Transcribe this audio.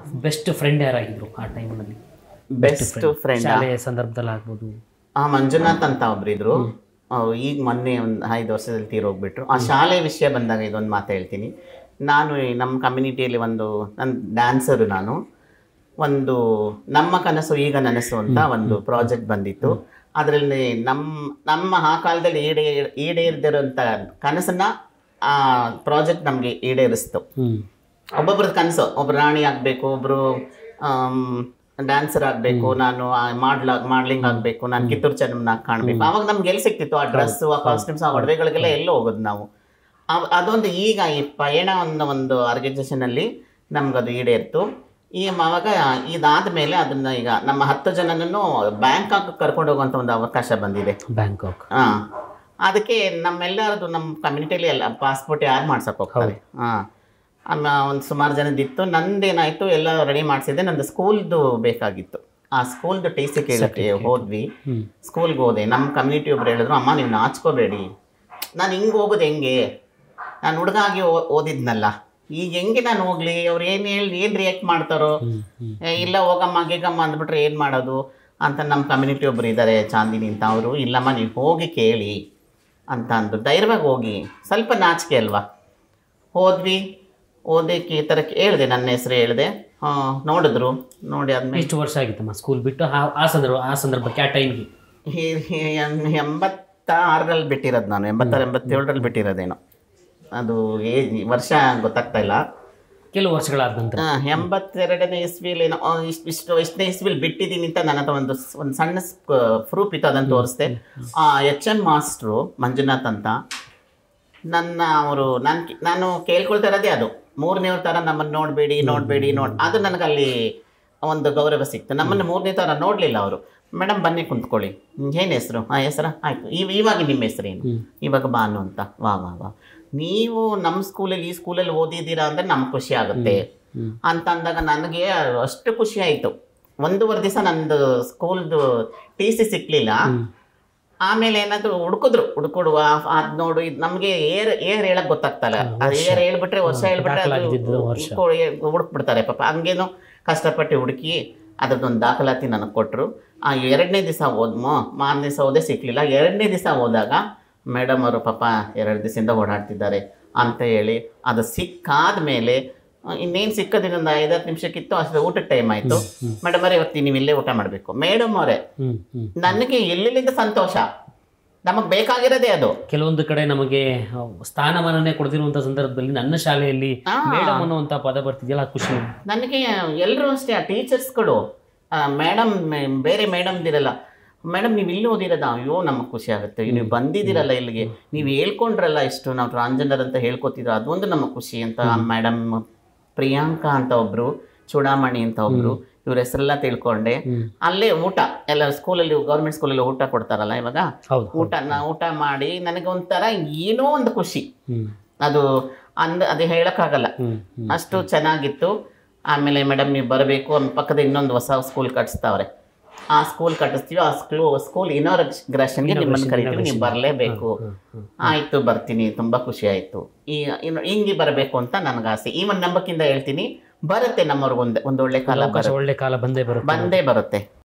Best friend ಯಾರಾಗಿದ್ರು ಆ ಟೈಮ್ನಲ್ಲಿ best friend ಶಾಲೆಯ ಸಂದರ್ಭದಲ್ಲಿ ಆಗ್ಬೋದು ಆ ಮಂಜುನಾಥ್ ಅಂತ ಒಬ್ರಿದ್ರು ಅವ್ರು ಈಗ ಮೊನ್ನೆ ಒಂದು ಐದು ವರ್ಷದಲ್ಲಿ ತೀರೋಗ್ಬಿಟ್ರು ಆ ಶಾಲೆ ವಿಷಯ ಬಂದಾಗ ಇದೊಂದು ಮಾತು ಹೇಳ್ತೀನಿ ನಾನು ಈ ನಮ್ಮ ಕಮ್ಯುನಿಟಿಯಲ್ಲಿ ಒಂದು ನನ್ನ ಡ್ಯಾನ್ಸರು ನಾನು ಒಂದು ನಮ್ಮ ಕನಸು ಈಗ ನನಸು ಅಂತ ಒಂದು ಪ್ರಾಜೆಕ್ಟ್ ಬಂದಿತ್ತು ಅದರಲ್ಲಿ ನಮ್ಮ ನಮ್ಮ ಆ ಕಾಲದಲ್ಲಿ ಈಡೇ ಈಡೇರದಿರೋಂಥ ಕನಸನ್ನ ಆ ಪ್ರಾಜೆಕ್ಟ್ ನಮಗೆ ಈಡೇರಿಸ್ತು ಹ್ಮ್ ಒಬ್ಬೊಬ್ರದ್ದು ಕನಸು ಒಬ್ರು ರಾಣಿ ಆಗಬೇಕು ಒಬ್ಬರು ಡ್ಯಾನ್ಸರ್ ಆಗಬೇಕು ನಾನು ಮಾಡ್ಲ ಮಾಡ್ಲಿಂಗ್ ಆಗಬೇಕು ನಾನು ಕಿತ್ತೂರು ಚೆನ್ನಮ್ಮನ ಕಾಣಬೇಕು ಅವಾಗ ನಮ್ಗೆ ಎಲ್ಲಿ ಸಿಕ್ತಿತ್ತು ಆ ಡ್ರೆಸ್ಸು ಆ ಕಾಸ್ಟ್ಯೂಮ್ಸ್ ಆ ಒಡವೆಗಳಿಗೆಲ್ಲ ಎಲ್ಲೋ ಹೋಗೋದು ನಾವು ಅವ್- ಅದೊಂದು ಈಗ ಈ ಪಯಣ ಅನ್ನೋ ಒಂದು ಆರ್ಗನೈಸೇಷನಲ್ಲಿ ನಮ್ಗದು ಈಡೇರ್ತು ಈ ಅವಾಗ ಇದಾದ ಮೇಲೆ ಅದನ್ನ ಈಗ ನಮ್ಮ ಹತ್ತು ಜನನನ್ನು ಬ್ಯಾಂಕಾಕ್ ಕರ್ಕೊಂಡು ಹೋಗುವಂಥ ಒಂದು ಅವಕಾಶ ಬಂದಿದೆ ಬ್ಯಾಂಕಾಕ್ ಹಾಂ ಅದಕ್ಕೆ ನಮ್ಮೆಲ್ಲರದು ನಮ್ಮ ಕಮ್ಯುನಿಟಿಯಲ್ಲಿ ಎಲ್ಲ ಪಾಸ್ಪೋರ್ಟ್ ಯಾರು ಮಾಡ್ಸಕ್ಕೆ ಹೋಗ್ತಾರೆ ಹಾಂ ಆಮ ಒಂದು ಸುಮಾರು ಜನದಿತ್ತು ನಂದೇನಾಯಿತು ಎಲ್ಲ ರೆಡಿ ಮಾಡಿಸಿದ್ದೆ ನಂದು ಸ್ಕೂಲ್ದು ಬೇಕಾಗಿತ್ತು ಆ ಸ್ಕೂಲ್ದು ಟಿ ಸಿ ಕೇಳಕ್ಕೆ ಹೋದ್ವಿ ಹ್ಮ್ ಸ್ಕೂಲ್ಗೆ ಹೋದೆ ನಮ್ಮ ಕಮ್ಯುನಿಟಿ ಒಬ್ರು ಹೇಳಿದ್ರು ಅಮ್ಮ ನೀವು ನಾಚ್ಕೋಬೇಡಿ ನಾನು ಹಿಂಗೆ ಹೋಗೋದು ಹೆಂಗೆ ನಾನು ಹುಡುಗಾಗಿ ಓದಿದ್ನಲ್ಲ ಈಗ ಹೆಂಗೆ ನಾನು ಹೋಗ್ಲಿ ಅವ್ರು ಏನು ಹೇಳಿ ಏನು ರಿಯಾಕ್ಟ್ ಮಾಡ್ತಾರೋ ಹ್ಮ್ ಹ್ಮ್ ಏ, ಇಲ್ಲ ಹೋಗಮ್ಮ ಗೀಗಮ್ಮ ಅಂದ್ಬಿಟ್ರೆ ಏನು ಮಾಡೋದು ಅಂತ ನಮ್ಮ ಕಮ್ಯುನಿಟಿ ಒಬ್ರು ಇದ್ದಾರೆ ಚಾಂದಿನಿ ಅಂತ ಅವರು ಇಲ್ಲಮ್ಮ ನೀವು ಹೋಗಿ ಕೇಳಿ ಅಂತ ಅಂದ್ರು ಧೈರ್ಯವಾಗಿ ಹೋಗಿ ಸ್ವಲ್ಪ ನಾಚಿಕೆ ಅಲ್ವಾ ಹೋದ್ವಿ ಓದಕ್ಕೆ ಈ ಥರ ಹೇಳಿದೆ ನನ್ನ ಹೆಸರು ಹೇಳಿದೆ ನೋಡಿದ್ರು ನೋಡಿ ಆದ್ಮೇಲೆ ಎಷ್ಟು ವರ್ಷ ಆಗಿತ್ತಮ್ಮ ಸ್ಕೂಲ್ ಬಿಟ್ಟು ಆ- ಆ ಸಂದರ್ಭ ಆ ಸಂದರ್ಭಕ್ಕೆ ಆ ಟೈಮ್ಗೆ ಎಂಬತ್ತಾರರಲ್ಲಿ ಬಿಟ್ಟಿರೋದು ನಾನು ಎಂಬತ್ತಾರು ಎಂಬತ್ತೇಳರಲ್ಲಿ ಬಿಟ್ಟಿರೋದೇನೋ ಅದು ಏಜ್ ವರ್ಷ ಗೊತ್ತಾಗ್ತಾ ಇಲ್ಲ ಕೆಲವು ವರ್ಷಗಳಾದ ನಂತರ ಆ, ಎಂಬತ್ತೆರಡನೇ ಇಸ್ವಿಲಿ ಏನೋ ಆ, ಇಷ್ಟು ಇಷ್ಟು ಎಷ್ಟನೇ ಇಸ್ವಿಲಿ ಬಿಟ್ಟಿದ್ದೀನಿ ಅಂತ ನನ್ನ ಹತ್ರ ಒಂದು ಸ್- ಒಂದು ಸಣ್ಣ ಪ್ರೂಫ್ ಇತ್ತು ಅದನ್ನು ತೋರಿಸ್ದೆ ಆ ಎಚ್ ಎಮ್ ಮಾಸ್ಟ್ರು ಮಂಜುನಾಥ್ ಅಂತ ನನ್ನ ಅವರು ನಾನು ನಾನು ಕೇಳ್ಕೊಳ್ತಾ ಇರೋದೇ ಅದು ಮೂರನೇ ಥರ ನಮ್ಮನ್ನು ನೋಡಬೇಡಿ ನೋಡಬೇಡಿ ನೋಡ್ ಅದು ನನಗಲ್ಲಿ ಒಂದು ಗೌರವ ಸಿಕ್ತು ನಮ್ಮನ್ನು ಮೂರನೇ ಥರ ನೋಡಲಿಲ್ಲ ಅವರು ಮೇಡಮ್ ಬನ್ನಿ ಕುಂತ್ಕೊಳ್ಳಿ ಏನು ಹೆಸರು ಹಾಂ ಹೆಸರ ಆಯಿತು ಇವ್ ಇವಾಗ ನಿಮ್ಮ ಹೆಸರೇನು ಇವಾಗ ಬಾನು ಅಂತ ವಾ ವಾ ವಾ ನೀವು ನಮ್ಮ ಸ್ಕೂಲಲ್ಲಿ ಈ ಸ್ಕೂಲಲ್ಲಿ ಓದಿದ್ದೀರಾ ಅಂದರೆ ನಮ್ಗೆ ಖುಷಿ ಆಗುತ್ತೆ ಹ್ಮ್. ಅಂತ ಅಂದಾಗ ನನಗೆ ಅಷ್ಟು ಖುಷಿ ಆಯಿತು ಒಂದೂವರೆ ದಿವಸ ನಂದು ಸ್ಕೂಲ್ದು ಟಿ ಸಿ ಸಿಕ್ಕಲಿಲ್ಲ ಆಮೇಲೆ ಏನಾದ್ರು ಹುಡುಕಿದ್ರು ಹುಡುಕೊಡುವ ಅದ್ ನೋಡು ಇದು ನಮಗೆ ಏರ್ ಏರ್ ಹೇಳಕ್ ಗೊತ್ತಾಗ್ತಲ್ಲ ಅದು ಏರ್ ಹೇಳ್ಬಿಟ್ರೆ ವರ್ಷ ಹೇಳ್ಬಿಟ್ರೆ ಅದು ದಾಖಲಾಗಿದ್ದಿದ್ದು ವರ್ಷ. ಹುಡುಕ್ಬಿಡ್ತಾರೆ ಪಾಪ ಹಂಗೇನು ಕಷ್ಟಪಟ್ಟು ಹುಡುಕಿ ಅದ್ರದ್ದೊಂದು ದಾಖಲಾತಿ ನನಗೆ ಕೊಟ್ಟರು ಆ ಎರಡನೇ ದಿವಸ ಹೋದ್ಮೋ ಮಾರನೇ ದಿವಸ ಹೋದೇ ಸಿಕ್ಕಲಿಲ್ಲ ಎರಡನೇ ದಿವಸ ಹೋದಾಗ ಮೇಡಮ್ ಅವರು ಪಾಪ ಎರಡು ದಿವಸದಿಂದ ಓಡಾಡ್ತಿದ್ದಾರೆ ಅಂತ ಹೇಳಿ ಅದು ಸಿಕ್ಕಾದ ಮೇಲೆ ಇನ್ನೇನು ಸಿಕ್ಕೋದಿನ ಒಂದು ಐದಾರು ನಿಮಿಷಕ್ಕಿತ್ತು ಅಷ್ಟು ಊಟದ ಟೈಮ್ ಆಯಿತು ಮೇಡಮ್ ಅವರೇ ಇವತ್ತು ನೀವು ಇಲ್ಲೇ ಊಟ ಮಾಡಬೇಕು ಮೇಡಮ್ ಅವರೇ ಹ್ಮ್ ಹ್ಮ್ ನನಗೆ ಎಲ್ಲಿಂದ ಸಂತೋಷ ನಮಗೆ ಬೇಕಾಗಿರೋದೇ ಅದು ಕೆಲವೊಂದು ಕಡೆ ನಮಗೆ ಆ, ಸ್ಥಾನಮಾನನೇ ಕೊಡ್ತಿರುವಂತ ಸಂದರ್ಭದಲ್ಲಿ ನನ್ನ ಶಾಲೆಯಲ್ಲಿ ಆ. ಮೇಡಮ್ ಅನ್ನುವಂತ ಪದ ಬರ್ತಿದೆಯಲ್ಲ ಅದು ಖುಷಿ ನನಗೆ ಎಲ್ಲರೂ ಅಷ್ಟೇ ಆ ಟೀಚರ್ಸ್ಗಳು ಮೇಡಮ್ ಬೇರೆ ಮೇಡಮ್ದಿರಲ್ಲ ಮೇಡಮ್ ನೀವು ಇಲ್ಲಿ ಓದಿರೋದ ಅಯ್ಯೋ ನಮಗೆ ಖುಷಿ ಆಗುತ್ತೆ ನೀವು ಬಂದಿದ್ದೀರಲ್ಲ ಇಲ್ಲಿಗೆ ನೀವು ಹೇಳ್ಕೊಂಡ್ರಲ್ಲ ಇಷ್ಟು ನಾವು ಟ್ರಾನ್ಸ್ಜೆಂಡರ್ ಅಂತ ಹೇಳ್ಕೊತಿದ್ರು ಅದೊಂದು ನಮಗೆ ಖುಷಿ ಅಂತ ಮೇಡಮ್ ಪ್ರಿಯಾಂಕಾ ಅಂತ ಒಬ್ರು ಚೂಡಾಮಣಿ ಅಂತ ಒಬ್ರು ಇವ್ರ ಹೆಸರೆಲ್ಲ ತಿಳ್ಕೊಂಡೆ ಅಲ್ಲೇ ಊಟ ಎಲ್ಲ ಸ್ಕೂಲಲ್ಲಿ ಗೌರ್ಮೆಂಟ್ ಸ್ಕೂಲಲ್ಲಿ ಊಟ ಕೊಡ್ತಾರಲ್ಲ ಇವಾಗ ಹೌದು ಊಟ ನಾ ಊಟ ಮಾಡಿ ನನಗೆ ಒಂಥರ ಏನೋ ಒಂದು ಖುಷಿ ಹ್ಮ್ ಅದು ಅಂದ ಅದು ಹೇಳೋಕ್ಕಾಗಲ್ಲ ಹ್ಮ್ ಹ್ಮ್ ಅಷ್ಟು ಚೆನ್ನಾಗಿತ್ತು ಆಮೇಲೆ ಮೇಡಮ್ ನೀವು ಬರಬೇಕು ಆಮೇಲೆ ಪಕ್ಕದ ಇನ್ನೊಂದು ಹೊಸ ಸ್ಕೂಲ್ ಕಟ್ಟಿಸ್ತಾವ್ರೆ ಆ ಸ್ಕೂಲ್ ಕಟ್ಟಿಸ್ತೀವಿ ಆ ಸ್ಕೂಲ್ ಸ್ಕೂಲ್ ಇನಾಗ್ರೇಷನ್ಗೆ ನಿಮ್ಮನ್ನು ಕರಿತೀವಿ ನೀವು ಬರಲೇಬೇಕು ಆಯಿತು ಬರ್ತೀನಿ ತುಂಬ ಖುಷಿ ಆಯಿತು ಈ ಇನ್ನು ಹಿಂಗೆ ಬರಬೇಕು ಅಂತ ನನಗೆ ಆಸೆ ಈ ಒಂದು ನಂಬಕ್ಕಿಂದ ಹೇಳ್ತೀನಿ ಬರುತ್ತೆ ನಮ್ಮವ್ರಿಗೊಂದು ಒಂದು ಒಳ್ಳೆ ಕಾಲ ಅವಕಾಶ ಬರುತ್ತೆ ಒಳ್ಳೆ ಕಾಲ ಬಂದೇ ಬರುತ್ತೆ ಬಂದೇ ಬರುತ್ತೆ